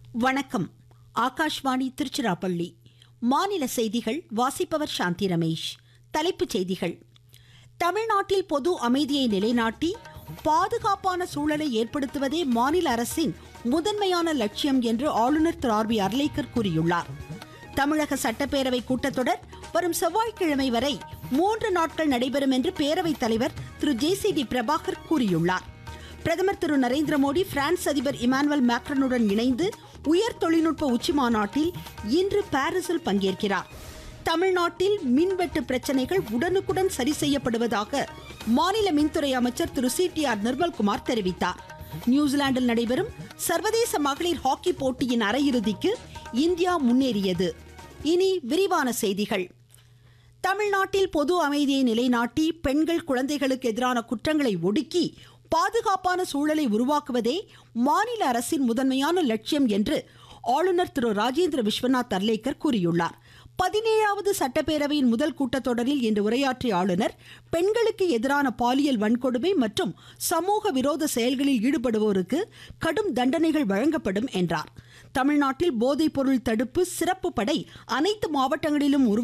வணக்கம் ஆகாஷ்வாணி திருச்சிராப்பள்ளி மாநில செய்திகள் வாசிப்பவர் சாந்தி ரமேஷ் தலைப்புச் செய்திகள் தமிழ்நாட்டில் பொது அமைதியை நிலைநாட்டி பாதுகாப்பான சூழலை ஏற்படுத்துவதே மாநில அரசின் முதன்மையான லட்சியம் என்று ஆளுநர் திரு ஆர் பி அர்லேக்கர் கூறியுள்ளார் தமிழக சட்டப்பேரவை கூட்டத்தொடர் வரும் செவ்வாய்க்கிழமை வரை மூன்று நாட்கள் நடைபெறும் என்று பேரவைத் தலைவர் Thiru J C D Prabhakar கூறியுள்ளார் பிரதமர் திரு நரேந்திர மோடி பிரான்ஸ் அதிபர் இமானுவல் மேக்ரனுடன் இணைந்து உயர் தொழில்நுட்ப உச்சி மாநாட்டில் இன்று பாரிஸில் பங்கேற்கிறார் தமிழ்நாட்டில் மின்வெட்டு பிரச்சனைகள் உடனுக்குடன் சரி செய்யப்படுவதாக மாநில மின்துறை அமைச்சர் Thiru C T R Nirmalkumar தெரிவித்தார் நியூசிலாந்தில் நடைபெறும் சர்வதேச மகளிர் ஹாக்கி போட்டியின் அரையிறுதிக்கு இந்தியா முன்னேறியது இனி விரிவான செய்திகள் தமிழ்நாட்டில் பொது அமைதியை நிலைநாட்டி பெண்கள் குழந்தைகளுக்கு எதிரான குற்றங்களை ஒடுக்கி பாதுகாப்பான சூழலை உருவாக்குவதே மாநில அரசின் முதன்மையான லட்சியம் என்று ஆளுநர் திரு ராஜேந்திர விஸ்வநாத் அர்லேக்கர் கூறியுள்ளார் பதினேழாவது சட்டப்பேரவையின் முதல் கூட்டத்தொடரில் இன்று உரையாற்றிய ஆளுநர் பெண்களுக்கு எதிரான பாலியல் வன்கொடுமை மற்றும் சமூக விரோத செயல்களில் ஈடுபடுவோருக்கு கடும் தண்டனைகள் வழங்கப்படும் என்றார் தமிழ்நாட்டில் போதைப்பொருள் தடுப்பு சிறப்பு படை அனைத்து மாவட்டங்களிலும் உருவா